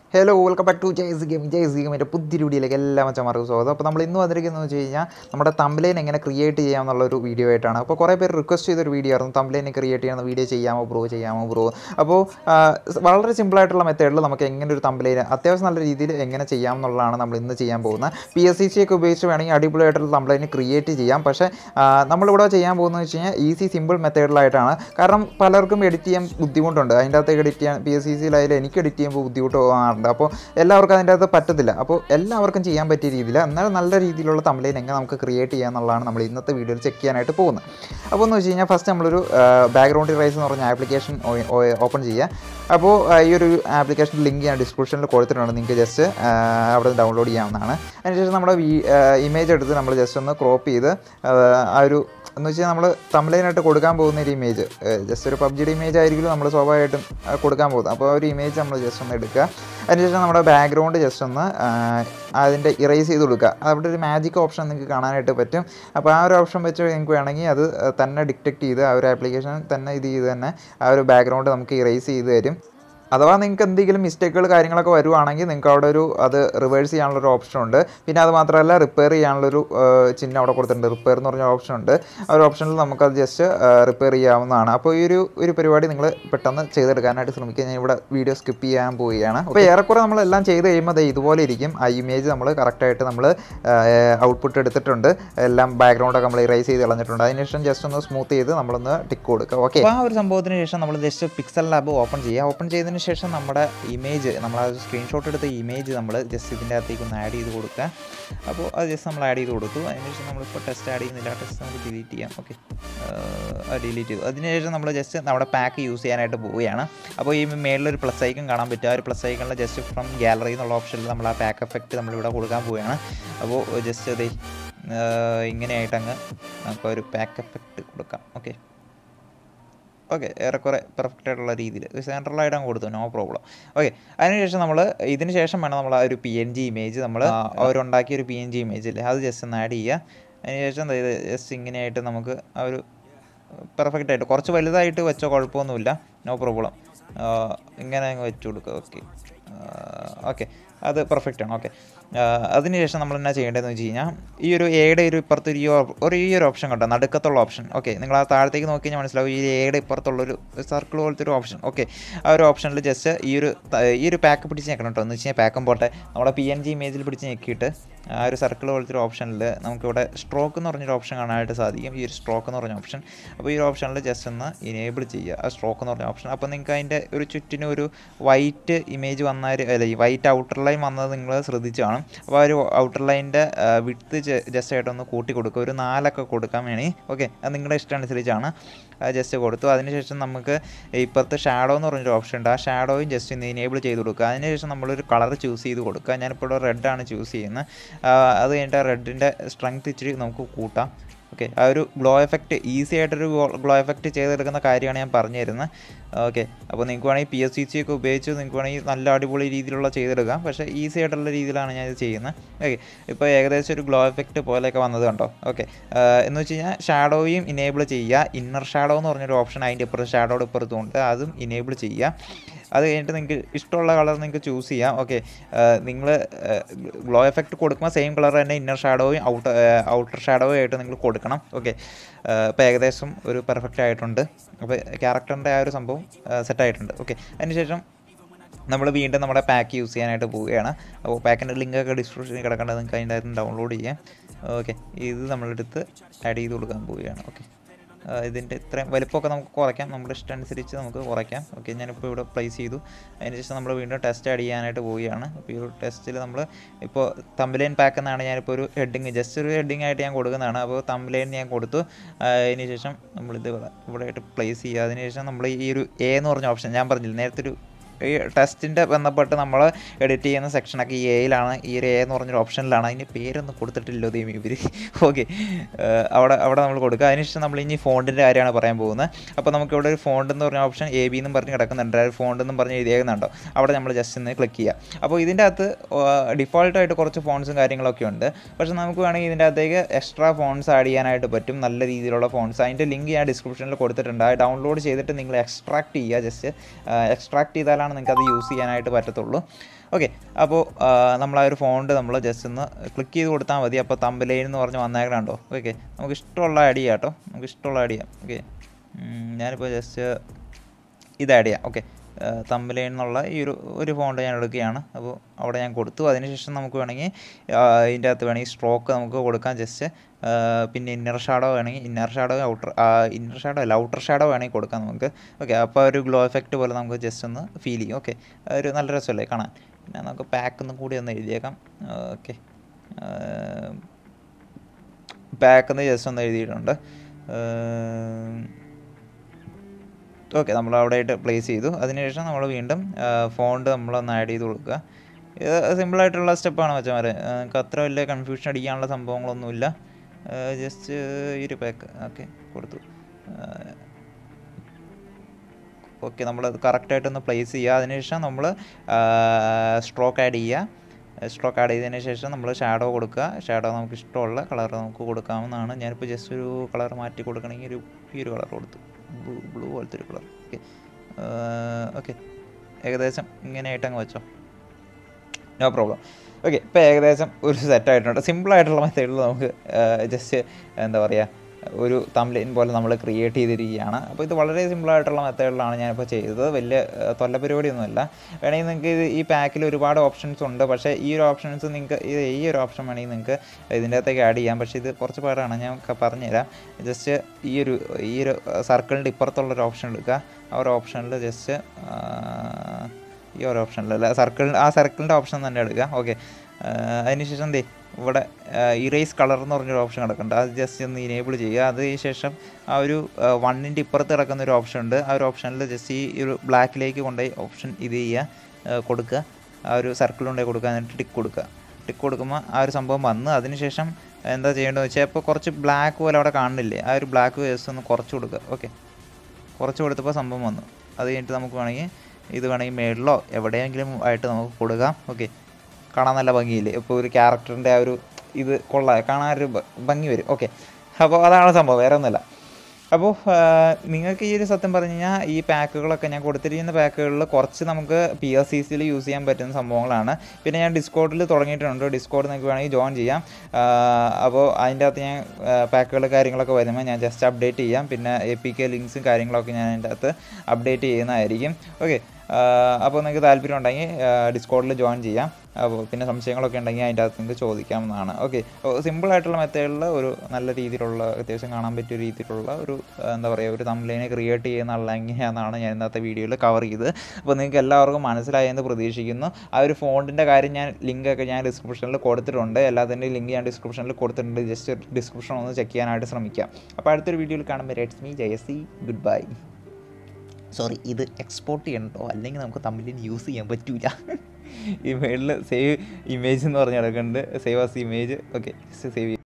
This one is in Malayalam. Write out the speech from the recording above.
hello welcome back to Jai's game Jai's ഗെയിമിൻ്റെ പുതിയൊരു വീഡിയോയിലേക്ക് എല്ലാ മച്ചന്മാർക്കും സ്വാഗതം അപ്പോൾ നമ്മൾ ഇന്ന് വന്നിരിക്കുന്നത് വെച്ച് കഴിഞ്ഞാൽ നമ്മുടെ തമ്പ്ലൈൻ എങ്ങനെ ക്രിയേറ്റ് ചെയ്യാം എന്നുള്ളൊരു വീഡിയോ ആയിട്ടാണ് അപ്പോൾ കുറേ പേര് റിക്വസ്റ്റ് ചെയ്തൊരു വീഡിയോ ആയിരുന്നു തമ്പ്ലൈൻ ക്രിയേറ്റ് ചെയ്യുന്ന വീഡിയോ ചെയ്യാമോ ബ്രോ ചെയ്യാമോ ബ്രോ അപ്പോൾ ആ, വളരെ സിമ്പിളായിട്ടുള്ള മെത്തേഡിൽ നമുക്ക് എങ്ങനെ ഒരു തമ്പ്ലൈൻ അത്യാവശ്യം നല്ല രീതിയിൽ എങ്ങനെ ചെയ്യാം എന്നുള്ളതാണ് നമ്മൾ ഇന്ന് ചെയ്യാൻ പോകുന്നത് പി എസ് സി സി ഒക്കെ ഉപയോഗിച്ച് വേണമെങ്കിൽ അടിപൊളിയായിട്ടുള്ള തമ്പ്ലൈൻ ക്രിയേറ്റ് ചെയ്യാം പക്ഷേ ആ, നമ്മളിവിടെ ചെയ്യാൻ പോകുന്നത് വെച്ച് കഴിഞ്ഞാൽ ഈസി സിമ്പിൾ മെത്തേഡിലായിട്ടാണ് കാരണം പലർക്കും എഡിറ്റ് ചെയ്യാൻ ബുദ്ധിമുട്ടുണ്ട് അതിൻ്റെ അകത്തേക്ക് എഡിറ്റ് ചെയ്യാൻ പി എസ് സി സിയിലായാലും എനിക്ക് എഡിറ്റ് ചെയ്യുമ്പോൾ ബുദ്ധിമുട്ട് തോന്നാറുണ്ട് അപ്പോൾ എല്ലാവർക്കും അതിൻ്റെ അകത്ത് പറ്റത്തില്ല അപ്പോൾ എല്ലാവർക്കും ചെയ്യാൻ പറ്റിയ രീതിയിൽ എന്നാൽ നല്ല രീതിയിലുള്ള തമ്പ്ലൈൻ എങ്ങനെ നമുക്ക് ക്രിയേറ്റ് ചെയ്യാം എന്നുള്ളതാണ് നമ്മൾ ഇന്നത്തെ വീഡിയോയിൽ ചെക്ക് ചെയ്യാനായിട്ട് പോകുന്നത് അപ്പോൾ എന്ന് വെച്ച് കഴിഞ്ഞാൽ ഫസ്റ്റ് നമ്മളൊരു ബാക്ക്ഗ്രൗണ്ട് റൈസ് എന്ന് പറഞ്ഞ ആപ്ലിക്കേഷൻ ഓപ്പൺ ചെയ്യുക അപ്പോൾ ആ, ഈ ഒരു ആപ്ലിക്കേഷൻ ലിങ്ക് ഞാൻ ഡിസ്ക്രിപ്ഷനിൽ കൊടുത്തിട്ടുണ്ട് നിങ്ങൾക്ക് ജസ്റ്റ് അവിടെ ഡൗൺലോഡ് ചെയ്യാവുന്നതാണ് അതിനുശേഷം നമ്മുടെ ഇമേജ് എടുത്ത് നമ്മൾ ജസ്റ്റ് ഒന്ന് ക്രോപ്പ് ചെയ്ത് ആ, ആ ഒരു എന്ന് വെച്ചാൽ നമ്മൾ തമ്പ്ലൈനായിട്ട് കൊടുക്കാൻ പോകുന്ന ഒരു ഇമേജ് ജസ്റ്റ് ഒരു പബ്ജിയുടെ ഇമേജ് ആയിരിക്കും നമ്മൾ സ്വാഭാവികമായിട്ടും ആ, കൊടുക്കാൻ പോകുന്നത് അപ്പോൾ ആ ഒരു ഇമേജ് നമ്മൾ ജസ്റ്റ് ഒന്ന് എടുക്കുക അതിനുശേഷം നമ്മുടെ ബാക്ക്ഗ്രൗണ്ട് ജസ്റ്റ് ഒന്ന് ആ, അതിൻ്റെ ഇറേസ് ചെയ്ത് കൊടുക്കുക അവിടെ ഒരു മാജിക് ഓപ്ഷൻ നിങ്ങൾക്ക് കാണാനായിട്ട് പറ്റും അപ്പോൾ ആ ഒരു ഓപ്ഷൻ വെച്ച് നിങ്ങൾക്ക് വേണമെങ്കിൽ അത് തന്നെ ഡിറ്റക്ട് ചെയ്ത് ആ ഒരു ആപ്ലിക്കേഷൻ തന്നെ ഇത് ചെയ്ത് തന്നെ ആ ഒരു ബാക്ക്ഗ്രൗണ്ട് നമുക്ക് ഇറേസ് ചെയ്ത് തരും അഥവാ നിങ്ങൾക്ക് എന്തെങ്കിലും മിസ്റ്റേക്കുകൾ കാര്യങ്ങളൊക്കെ വരുവാണെങ്കിൽ നിങ്ങൾക്ക് അവിടെ ഒരു അത് റിവേഴ്സ് ചെയ്യാനുള്ള ഒരു ഓപ്ഷൻ ഉണ്ട് പിന്നെ അത് മാത്രമല്ല റിപ്പയർ ചെയ്യാനുള്ളൊരു ആ, ചിഹ്നം അവിടെ കൊടുത്തിട്ടുണ്ട് റിപ്പയർ എന്ന് പറഞ്ഞ ഓപ്ഷൻ ഉണ്ട് ആ ഒരു ഓപ്ഷനിൽ നമുക്കത് ജസ്റ്റ് റിപ്പയർ ചെയ്യാവുന്നതാണ് അപ്പോൾ ഈ ഒരു ഒരു പരിപാടി നിങ്ങൾ പെട്ടെന്ന് ചെയ്തെടുക്കാനായിട്ട് ശ്രമിക്കുക ഞാൻ ഇവിടെ വീഡിയോ സ്കിപ്പ് ചെയ്യാൻ പോവുകയാണ് അപ്പോൾ ഏറെക്കുറെ നമ്മളെല്ലാം ചെയ്ത് കഴിയുമ്പോൾ ദേ ഇതുപോലെ ഇരിക്കും ആ ഇമേജ് നമ്മൾ കറക്റ്റായിട്ട് നമ്മൾ ഔട്ട്പുട്ട് എടുത്തിട്ടുണ്ട് എല്ലാം ബാക്ക്ഗ്രൗണ്ടൊക്കെ നമ്മൾ ഇറേസ് ചെയ്ത് കളഞ്ഞിട്ടുണ്ട് അതിനുശേഷം ജസ്റ്റ് ഒന്ന് സ്മൂത്ത് ചെയ്ത് നമ്മളൊന്ന് ടിക്ക് കൊടുക്കുക ഓക്കെ ആ ഒരു സംഭവത്തിന് ശേഷം നമ്മൾ ജസ്റ്റ് പിക്സൽ ലാബ് ഓപ്പൺ ചെയ്യുക ഓപ്പൺ ചെയ്തതിന് ശേഷം നമ്മുടെ ഇമേജ് നമ്മൾ ആ സ്ക്രീൻഷോട്ട് എടുത്ത ഇമേജ് നമ്മൾ ജസ്റ്റ് ഇതിൻ്റെ അകത്തേക്ക് ഒന്ന് ആഡ് ചെയ്ത് കൊടുക്കുക അപ്പോൾ അത് ജസ്റ്റ് നമ്മൾ ആഡ് ചെയ്ത് കൊടുത്തു അതിനുശേഷം നമ്മളിപ്പോൾ ടെസ്റ്റ് ആഡ് ചെയ്യുന്നില്ല ടെസ്റ്റ് നമുക്ക് ഡിലീറ്റ് ചെയ്യാം ഓക്കെ ഡിലീറ്റ് ചെയ്തു അതിനുശേഷം നമ്മൾ ജസ്റ്റ് നമ്മുടെ പാക്ക് യൂസ് ചെയ്യാനായിട്ട് പോവുകയാണ് അപ്പോൾ ഈ മേളിലൊരു പ്ലസ് ഐക്കൺ കാണാൻ പറ്റും ആ ഒരു പ്ലസ് ഐക്കണിൽ ജസ്റ്റ് ഫ്രം ഗാലറി എന്നുള്ള ഓപ്ഷനിൽ നമ്മൾ ആ പാക്ക് എഫക്റ്റ് നമ്മളിവിടെ കൊടുക്കാൻ പോവുകയാണ് അപ്പോൾ ജസ്റ്റ് അതേ ഇങ്ങനെയായിട്ട് അങ്ങ് നമുക്ക് ഒരു പാക്ക് എഫക്റ്റ് കൊടുക്കാം ഓക്കെ ഓക്കെ ഏറെക്കുറെ പെർഫെക്റ്റ് ആയിട്ടുള്ള രീതിയിൽ സെൻട്രലായിട്ട് അങ്ങ് കൊടുത്തു നോ പ്രോബ്ലം ഓക്കെ അതിനുശേഷം നമ്മൾ ഇതിന് ശേഷം വേണം നമ്മൾ ആ ഒരു പി എൻ ജി ഇമേജ് നമ്മൾ അവരുണ്ടാക്കിയ ഒരു പി എൻ ജി ഇമേജ് ഇല്ലേ അത് ജസ്റ്റ് ഒന്ന് ആഡ് ചെയ്യുക അതിനുശേഷം ദേ ഇത് ജസ്റ്റ് ഇങ്ങനെയായിട്ട് നമുക്ക് ആ ഒരു പെർഫെക്റ്റ് ആയിട്ട് കുറച്ച് വലുതായിട്ട് വെച്ചോ കുഴപ്പമൊന്നുമില്ല നോ പ്രോബ്ലം ഇങ്ങനെ അങ്ങ് വെച്ച് കൊടുക്കുക ഓക്കെ ഓക്കെ അത് പെർഫെക്റ്റ് ആണ് ഓക്കെ അതിനുശേഷം നമ്മൾ എന്നാ ചെയ്യേണ്ടതെന്ന് വെച്ച് കഴിഞ്ഞാൽ ഈ ഒരു എയുടെ ഒരു ഇപ്പുറത്ത് ഒരു ഈ ഓ- ഒരു ഈ ഒരു ഓപ്ഷൻ കണ്ടോ നടുക്കത്തുള്ള ഓപ്ഷൻ ഓക്കെ നിങ്ങൾ ആ താഴത്തേക്ക് നോക്കി കഴിഞ്ഞാൽ മനസ്സിലാവും ഈ എയുടെ ഇപ്പുറത്തുള്ളൊരു സർക്കിൾ പോലത്തെ ഒരു ഓപ്ഷൻ ഓക്കെ ആ ഒരു ഓപ്ഷനിൽ ജസ്റ്റ് ഈ ഒരു ത- ഈ ഒരു പാക്ക് പിടിച്ച് ഞെക്കണം കേട്ടോ എന്ന് വെച്ച് കഴിഞ്ഞാൽ പാക്കും പോട്ടെ നമ്മുടെ പി എൻ ജി ഇമേജിൽ പിടിച്ച് ഞെക്കിയിട്ട് ആ ഒരു സർക്കിൾ പോലത്തെ ഒരു ഓപ്ഷനിൽ നമുക്കിവിടെ സ്ട്രോക്ക് എന്ന് പറഞ്ഞൊരു ഓപ്ഷൻ കാണാനായിട്ട് സാധിക്കും ഈ ഒരു സ്ട്രോക്ക് എന്ന് പറഞ്ഞ ഓപ്ഷൻ അപ്പോൾ ഈ ഒരു ഓപ്ഷനിൽ ജസ്റ്റ് ഒന്ന് ഇനേബിൾ ചെയ്യുക ആ സ്ട്രോക്ക് എന്ന് പറഞ്ഞ ഓപ്ഷൻ അപ്പോൾ നിങ്ങൾക്ക് അതിൻ്റെ ഒരു ചുറ്റിനും ഒരു വൈറ്റ് ഇമേജ് വന്നാൽ അല്ല ഈ വൈറ്റ് ഔട്ടർ ലൈൻ വന്നത് നിങ്ങൾ ശ്രദ്ധിച്ച് കാണും അപ്പോൾ ആ ഒരു ഔട്ടർ ലൈനിൻ്റെ വിട്ത് ജസ്റ്റ് ആയിട്ടൊന്ന് കൂട്ടി കൊടുക്കുക ഒരു നാലൊക്കെ കൊടുക്കാൻ വേണി ഓക്കെ അത് നിങ്ങളുടെ ഇഷ്ടം അനുസരിച്ചാണ് ജസ്റ്റ് കൊടുത്തു അതിനുശേഷം നമുക്ക് ഇപ്പുറത്ത് ഷാഡോ എന്ന് പറഞ്ഞൊരു ഓപ്ഷൻ ഉണ്ട് ആ ഷാഡോയും ജസ്റ്റ് ഒന്ന് ഇനേബിൾ ചെയ്ത് കൊടുക്കുക അതിനുശേഷം നമ്മളൊരു കളർ ചൂസ് ചെയ്ത് കൊടുക്കുക ഞാനിപ്പോൾ റെഡാണ് ചൂസ് ചെയ്യുന്നത് ആ, അത് കഴിഞ്ഞിട്ട് റെഡിൻ്റെ സ്ട്രെങ്ത് ഇച്ചിരി നമുക്ക് കൂട്ടാം ഓക്കെ ആ ഒരു ഗ്ലോ എഫക്റ്റ് ഈസി ആയിട്ടൊരു ഗ്ലോ എഫക്റ്റ് ചെയ്തെടുക്കുന്ന കാര്യമാണ് ഞാൻ പറഞ്ഞു തരുന്നത് ഓക്കെ അപ്പോൾ നിങ്ങൾക്ക് വേണമെങ്കിൽ പി എസ് സി സി ഒക്കെ ഉപയോഗിച്ച് നിങ്ങൾക്ക് വേണമെങ്കിൽ നല്ല അടിപൊളി രീതിയിലുള്ള ചെയ്തെടുക്കാം പക്ഷേ ഈസി ആയിട്ടുള്ള രീതിയിലാണ് ഞാൻ ഇത് ചെയ്യുന്നത് ഓക്കെ ഇപ്പോൾ ഏകദേശം ഒരു ഗ്ലോ എഫക്റ്റ് പോലെയൊക്കെ വന്നത് കണ്ടോ ഓക്കെ എന്ന് വെച്ച് കഴിഞ്ഞാൽ ഷാഡോയും ഇനേബിൾ ചെയ്യുക ഇന്നർ ഷാഡോ എന്ന് പറഞ്ഞൊരു ഓപ്ഷൻ അതിൻ്റെ ഇപ്പുറത്ത് ഷാഡോയുടെ ഇപ്പുറത്തും ഉണ്ട് അതും ഇനേബിൾ ചെയ്യുക അത് കഴിഞ്ഞിട്ട് നിങ്ങൾക്ക് ഇഷ്ടമുള്ള കളർ നിങ്ങൾക്ക് ചൂസ് ചെയ്യാം ഓക്കെ നിങ്ങൾ ഗ്ലോ എഫക്റ്റ് കൊടുക്കുമ്പോൾ സെയിം കളർ തന്നെ ഇന്നർ ഷാഡോയും ഔട്ടർ ഔട്ടർ ഷാഡോയും ആയിട്ട് നിങ്ങൾ കൊടുക്കണം ഓക്കെ ഇപ്പോൾ ഏകദേശം ഒരു പെർഫെക്റ്റ് ആയിട്ടുണ്ട് അപ്പോൾ ക്യാരക്ടറിൻ്റെ ആ ഒരു സംഭവം സെറ്റ് ആയിട്ടുണ്ട് ഓക്കെ അതിനുശേഷം നമ്മൾ വീണ്ടും നമ്മുടെ പാക്ക് യൂസ് ചെയ്യാനായിട്ട് പോവുകയാണ് അപ്പോൾ പാക്കിൻ്റെ ലിങ്കൊക്കെ ഡിസ്ക്രിപ്ഷനിൽ കിടക്കേണ്ടത് നിങ്ങൾക്ക് അതിൻ്റെ അകത്ത് ഡൗൺലോഡ് ചെയ്യാം ഓക്കെ ഇത് നമ്മളെടുത്ത് ആഡ് ചെയ്ത് കൊടുക്കാൻ പോവുകയാണ് ഓക്കെ ഇതിൻ്റെ ഇത്രയും വലിപ്പമൊക്കെ നമുക്ക് കുറയ്ക്കാം നമ്മുടെ ഇഷ്ടം അനുസരിച്ച് നമുക്ക് കുറയ്ക്കാം ഓക്കെ ഞാനിപ്പോൾ ഇവിടെ പ്ലേസ് ചെയ്തു അതിനുശേഷം നമ്മൾ വീണ്ടും ടെസ്റ്റ് ആഡ് ചെയ്യാനായിട്ട് പോവുകയാണ് അപ്പോൾ ഈ ഒരു ടെസ്റ്റിൽ നമ്മൾ ഇപ്പോൾ തമ്പിലൈൻ പാക്ക് എന്നാണ് ഞാനിപ്പോൾ ഒരു ഹെഡിങ് ജസ്റ്റ് ഒരു ഹെഡിങ് ആയിട്ട് ഞാൻ കൊടുക്കുന്നതാണ് അപ്പോൾ തമ്പിലൈൻ ഞാൻ കൊടുത്തു അതിന് ശേഷം നമ്മളിത് ഇവിടെ ഇവിടെ ആയിട്ട് പ്ലേസ് ചെയ്യുക അതിനുശേഷം നമ്മൾ ഈ ഒരു എ എന്ന് പറഞ്ഞ ഓപ്ഷൻ ഞാൻ പറഞ്ഞില്ല നേരത്തെ ഒരു ഈ ടെസ്റ്റിൻ്റെ ബന്ധപ്പെട്ട് നമ്മൾ എഡിറ്റ് ചെയ്യുന്ന സെക്ഷനൊക്കെ ഈ എയിലാണ് ഈ ഒരു എ എന്ന് പറഞ്ഞൊരു ഓപ്ഷനിലാണ് അതിന് പേരൊന്നും കൊടുത്തിട്ടില്ലോ ദൈവം ഇവർ ഓക്കെ അവിടെ അവിടെ നമ്മൾ കൊടുക്കുക അതിനുശേഷം നമ്മൾ ഇനി ഫോണ്ടിൻ്റെ കാര്യമാണ് പറയാൻ പോകുന്നത് അപ്പോൾ നമുക്ക് ഇവിടെ ഒരു ഫോണ്ട് എന്ന് പറഞ്ഞ ഓപ്ഷൻ എ ബി എന്നും പറഞ്ഞ് കിടക്കുന്നുണ്ട് ആ ഒരു ഫോണ്ട് എന്നും പറഞ്ഞ് എഴുതിയേക്കുന്നുണ്ടോ അവിടെ നമ്മൾ ജസ്റ്റ് ഒന്ന് ക്ലിക്ക് ചെയ്യുക അപ്പോൾ ഇതിൻ്റെ അകത്ത് ഡിഫോൾട്ടായിട്ട് കുറച്ച് ഫോൺസും കാര്യങ്ങളൊക്കെ ഉണ്ട് പക്ഷേ നമുക്ക് വേണമെങ്കിൽ ഇതിൻ്റെ അകത്തേക്ക് എക്സ്ട്രാ ഫോൺസ് ആഡ് ചെയ്യാനായിട്ട് പറ്റും നല്ല രീതിയിലുള്ള ഫോൺസ് അതിൻ്റെ ലിങ്ക് ഞാൻ ഡിസ്ക്രിപ്ഷനിൽ കൊടുത്തിട്ടുണ്ട് അത് ഡൗൺലോഡ് ചെയ്തിട്ട് നിങ്ങൾ എക്സ്ട്രാക്ട് ചെയ്യുക ജസ്റ്റ് എക്സ്ട്രാക്ട് ചെയ്താലാണ് മാത്രമാണ് നിങ്ങൾക്ക് അത് യൂസ് ചെയ്യാനായിട്ട് പറ്റത്തുള്ളൂ ഓക്കെ അപ്പോൾ നമ്മൾ ആ ഒരു ഫോണ്ട് നമ്മൾ ജസ്റ്റ് ഒന്ന് ക്ലിക്ക് ചെയ്ത് കൊടുത്താൽ മതി അപ്പോൾ തമ്പലൈൻ എന്ന് പറഞ്ഞ് വന്നേക്കണോ ഓക്കെ നമുക്ക് ഇഷ്ടമുള്ള ആഡ് ചെയ്യാം കേട്ടോ നമുക്ക് ഇഷ്ടമുള്ള ആഡ് ചെയ്യാം ഓക്കെ ഞാനിപ്പോൾ ജസ്റ്റ് ഇത് ആഡ് ചെയ്യാം ഓക്കെ തമ്പലൈൻ എന്നുള്ള ഈ ഒരു ഒരു ഫോണ്ട് ഞാൻ എടുക്കുകയാണ് അപ്പോൾ അവിടെ ഞാൻ കൊടുത്തു അതിനുശേഷം നമുക്ക് വേണമെങ്കിൽ ഇതിൻ്റെ അകത്ത് വേണമെങ്കിൽ സ്ട്രോക്ക് നമുക്ക് കൊടുക്കാം ജസ്റ്റ് പിന്നെ ഇന്നർ ഷാഡോ വേണമെങ്കിൽ inner shadow outer inner shadow അല്ല ഔട്ടർ ഷാഡോ വേണമെങ്കിൽ കൊടുക്കാം നമുക്ക് ഓക്കെ അപ്പോൾ ഒരു ഗ്ലോ എഫക്റ്റ് പോലെ നമുക്ക് ജസ്റ്റ് ഒന്ന് ഫീൽ ചെയ്യും ഓക്കെ ഒരു നല്ല രസമല്ലേ കാണാൻ പിന്നെ നമുക്ക് പാക്ക് ഒന്നും കൂടി ഒന്ന് എഴുതിയേക്കാം ഓക്കെ പാക്ക് എന്ന് ജസ്റ്റ് ഒന്ന് എഴുതിയിട്ടുണ്ട് ഓക്കെ നമ്മൾ അവിടെ ആയിട്ട് പ്ലേസ് ചെയ്തു അതിനുശേഷം നമ്മൾ വീണ്ടും ഫോണ്ട് നമ്മളൊന്ന് ആഡ് ചെയ്ത് കൊടുക്കുക ഇത് സിമ്പിളായിട്ടുള്ള സ്റ്റെപ്പാണ് വെച്ചമാരെ നമുക്ക് അത്ര വലിയ കൺഫ്യൂഷൻ അടിക്കാനുള്ള സംഭവങ്ങളൊന്നുമില്ല ജസ്റ്റ് ഈ ഒരു പാക്ക് ഓക്കെ കൊടുത്തു ഓക്കെ നമ്മളത് കറക്റ്റായിട്ടൊന്ന് പ്ലേസ് ചെയ്യുക അതിനുശേഷം നമ്മൾ സ്ട്രോക്ക് ആഡ് ചെയ്യുക സ്ട്രോക്ക് ആഡ് ചെയ്തതിന് ശേഷം നമ്മൾ ഷാഡോ കൊടുക്കുക ഷാഡോ നമുക്ക് ഇഷ്ടമുള്ള കളർ നമുക്ക് കൊടുക്കാവുന്നതാണ് ഞാനിപ്പോൾ ജസ്റ്റ് ഒരു കളർ മാറ്റി കൊടുക്കണമെങ്കിൽ ഒരു ഈ ഒരു കളർ കൊടുത്തു ബ്ലൂ ബ്ലൂ പോലത്തെ ഒരു കളർ ഓക്കെ ഓക്കെ ഏകദേശം ഇങ്ങനെയായിട്ട് അങ്ങ് വെച്ചോ നോ പ്രോബ്ലം ഓക്കെ ഇപ്പോൾ ഏകദേശം ഒരു സെറ്റ് ആയിട്ടുണ്ട് സിമ്പിളായിട്ടുള്ള മെത്തേഡിൽ നമുക്ക് ജസ്റ്റ് എന്താ പറയുക ഒരു തംലൈൻ പോലെ നമ്മൾ ക്രിയേറ്റ് ചെയ്തിരിക്കുകയാണ് അപ്പോൾ ഇത് വളരെ സിമ്പിളായിട്ടുള്ള മെത്തേഡിലാണ് ഞാനിപ്പോൾ ചെയ്തത് വലിയ തൊല്ല പരിപാടിയൊന്നുമല്ല വേണമെങ്കിൽ നിങ്ങൾക്ക് ഇത് ഈ പാക്കിൽ ഒരുപാട് ഓപ്ഷൻസ് ഉണ്ട് പക്ഷേ ഈ ഒരു ഓപ്ഷൻസ് നിങ്ങൾക്ക് ഇത് ഈ ഒരു ഓപ്ഷൻ വേണമെങ്കിൽ നിങ്ങൾക്ക് ഇതിൻ്റെ അകത്തേക്ക് ആഡ് ചെയ്യാം പക്ഷേ ഇത് കുറച്ച് പാടാണ് ഞാൻ പറഞ്ഞുതരാം ജസ്റ്റ് ഈ ഒരു ഈ ഒരു സർക്കിളിൻ്റെ ഇപ്പുറത്തുള്ളൊരു ഓപ്ഷൻ എടുക്കുക ആ ഒരു ഓപ്ഷനിൽ ജസ്റ്റ് ഈ ഒരു ഓപ്ഷനിൽ അല്ല സർക്കിൾ ആ സർക്കിളിൻ്റെ ഓപ്ഷൻ തന്നെ എടുക്കുക ഓക്കെ അതിനുശേഷം എന്തേ ഇവിടെ ഇറേസ് കളർ എന്ന് പറഞ്ഞൊരു ഓപ്ഷൻ കിടക്കുന്നുണ്ട് അത് ജസ്റ്റ് ഒന്ന് ഇനേബിൾ ചെയ്യുക അതിനുശേഷം ആ ഒരു വണ്ണിൻ്റെ ഇപ്പുറത്ത് കിടക്കുന്ന ഒരു ഓപ്ഷൻ ഉണ്ട് ആ ഒരു ഓപ്ഷനിൽ ജസ്റ്റ് ഈ ഒരു ബ്ലാക്കിലേക്ക് കൊണ്ടുപോയി ഓപ്ഷൻ ഇത് ചെയ്യുക കൊടുക്കുക ആ ഒരു സർക്കിൾ കൊണ്ടുപോയി കൊടുക്കുക എന്നിട്ട് ടിക്ക് കൊടുക്കുക ടിക്ക് കൊടുക്കുമ്പോൾ ആ ഒരു സംഭവം വന്ന് അതിനുശേഷം എന്താ ചെയ്യേണ്ടതെന്ന് വെച്ചാൽ ഇപ്പോൾ കുറച്ച് ബ്ലാക്ക് പോലെ അവിടെ കാണുന്നില്ലേ ആ ഒരു ബ്ലാക്ക് ജസ്റ്റ് ഒന്ന് കുറച്ച് കൊടുക്കുക ഓക്കെ കുറച്ച് കൊടുത്തപ്പോൾ സംഭവം വന്നു അത് കഴിഞ്ഞിട്ട് നമുക്ക് വേണമെങ്കിൽ ഇത് വേണമെങ്കിൽ മേളിലോ എവിടെയെങ്കിലും ആയിട്ട് നമുക്ക് കൊടുക്കാം ഓക്കെ കാണാൻ നല്ല ഭംഗിയില്ലേ ഇപ്പോൾ ഒരു ക്യാരക്ടറിൻ്റെ ആ ഒരു ഇത് കൊള്ളാം കാണാൻ ഒരു ഭംഗി വരും ഓക്കെ അപ്പോൾ അതാണ് സംഭവം വേറെ ഒന്നുമില്ല അപ്പോൾ നിങ്ങൾക്ക് ഈ ഒരു സത്യം പറഞ്ഞു കഴിഞ്ഞാൽ ഈ പാക്കുകളൊക്കെ ഞാൻ കൊടുത്തിരിക്കുന്ന പാക്കുകളിൽ കുറച്ച് നമുക്ക് പി എസ് സി സിയിൽ യൂസ് ചെയ്യാൻ പറ്റുന്ന സംഭവങ്ങളാണ് പിന്നെ ഞാൻ ഡിസ്കോഡിൽ തുടങ്ങിയിട്ടുണ്ട് ഡിസ്കോഡ് നിങ്ങൾക്ക് വേണമെങ്കിൽ ജോയിൻ ചെയ്യാം അപ്പോൾ അതിൻ്റെ അകത്ത് ഞാൻ പാക്കുകൾ കാര്യങ്ങളൊക്കെ വരുമ്പോൾ ഞാൻ ജസ്റ്റ് അപ്ഡേറ്റ് ചെയ്യാം പിന്നെ എ പി കെ ലിങ്ക്സും കാര്യങ്ങളൊക്കെ ഞാൻ അതിൻ്റെ അകത്ത് അപ്ഡേറ്റ് ചെയ്യുന്നതായിരിക്കും ഓക്കെ അപ്പോൾ നിങ്ങൾക്ക് താല്പര്യം ഉണ്ടെങ്കിൽ ഡിസ്കോഡിൽ ജോയിൻ ചെയ്യാം അപ്പോൾ പിന്നെ സംശയങ്ങളൊക്കെ ഉണ്ടെങ്കിൽ അതിൻ്റെ അകത്ത് നിങ്ങൾക്ക് ചോദിക്കാവുന്നതാണ് ഓക്കെ സിമ്പിളായിട്ടുള്ള മെത്തേഡിൽ ഒരു നല്ല രീതിയിലുള്ള അത്യാവശ്യം കാണാൻ പറ്റിയ രീതിയിലുള്ള ഒരു എന്താ പറയുക ഒരു തമ്മിലിനെ ക്രിയേറ്റ് ചെയ്യുന്നുള്ള എങ്ങനെയാണെന്നാണ് ഞാൻ ഇന്നത്തെ വീഡിയോയിൽ കവർ ചെയ്ത് അപ്പോൾ നിങ്ങൾക്ക് എല്ലാവർക്കും മനസ്സിലായെന്ന് പ്രതീക്ഷിക്കുന്നു ആ ഒരു ഫോണ്ടിൻ്റെ കാര്യം ഞാൻ ലിങ്കൊക്കെ ഞാൻ ഡിസ്ക്രിപ്ഷനിൽ കൊടുത്തിട്ടുണ്ട് എല്ലാത്തിൻ്റെയും ലിങ്ക് ഞാൻ ഡിസ്ക്രിപ്ഷനിൽ കൊടുത്തിട്ടുണ്ട് ജസ്റ്റ് ഡിസ്ക്രിപ്ഷൻ ഒന്ന് ചെക്ക് ചെയ്യാനായിട്ട് ശ്രമിക്കാം അപ്പോൾ അടുത്തൊരു വീഡിയോയിൽ കാണുമ്പോൾ റെഡ്സ് മീ ജയസി ഗുഡ് ബൈ സോറി ഇത് എക്സ്പോർട്ട് ചെയ്യണോ അല്ലെങ്കിൽ നമുക്ക് തമ്മിൽ യൂസ് ചെയ്യാൻ പറ്റൂല ഈ മേളിൽ സേവ് ഇമേജ് എന്ന് പറഞ്ഞ് കിടക്കുന്നുണ്ട് save as image okay save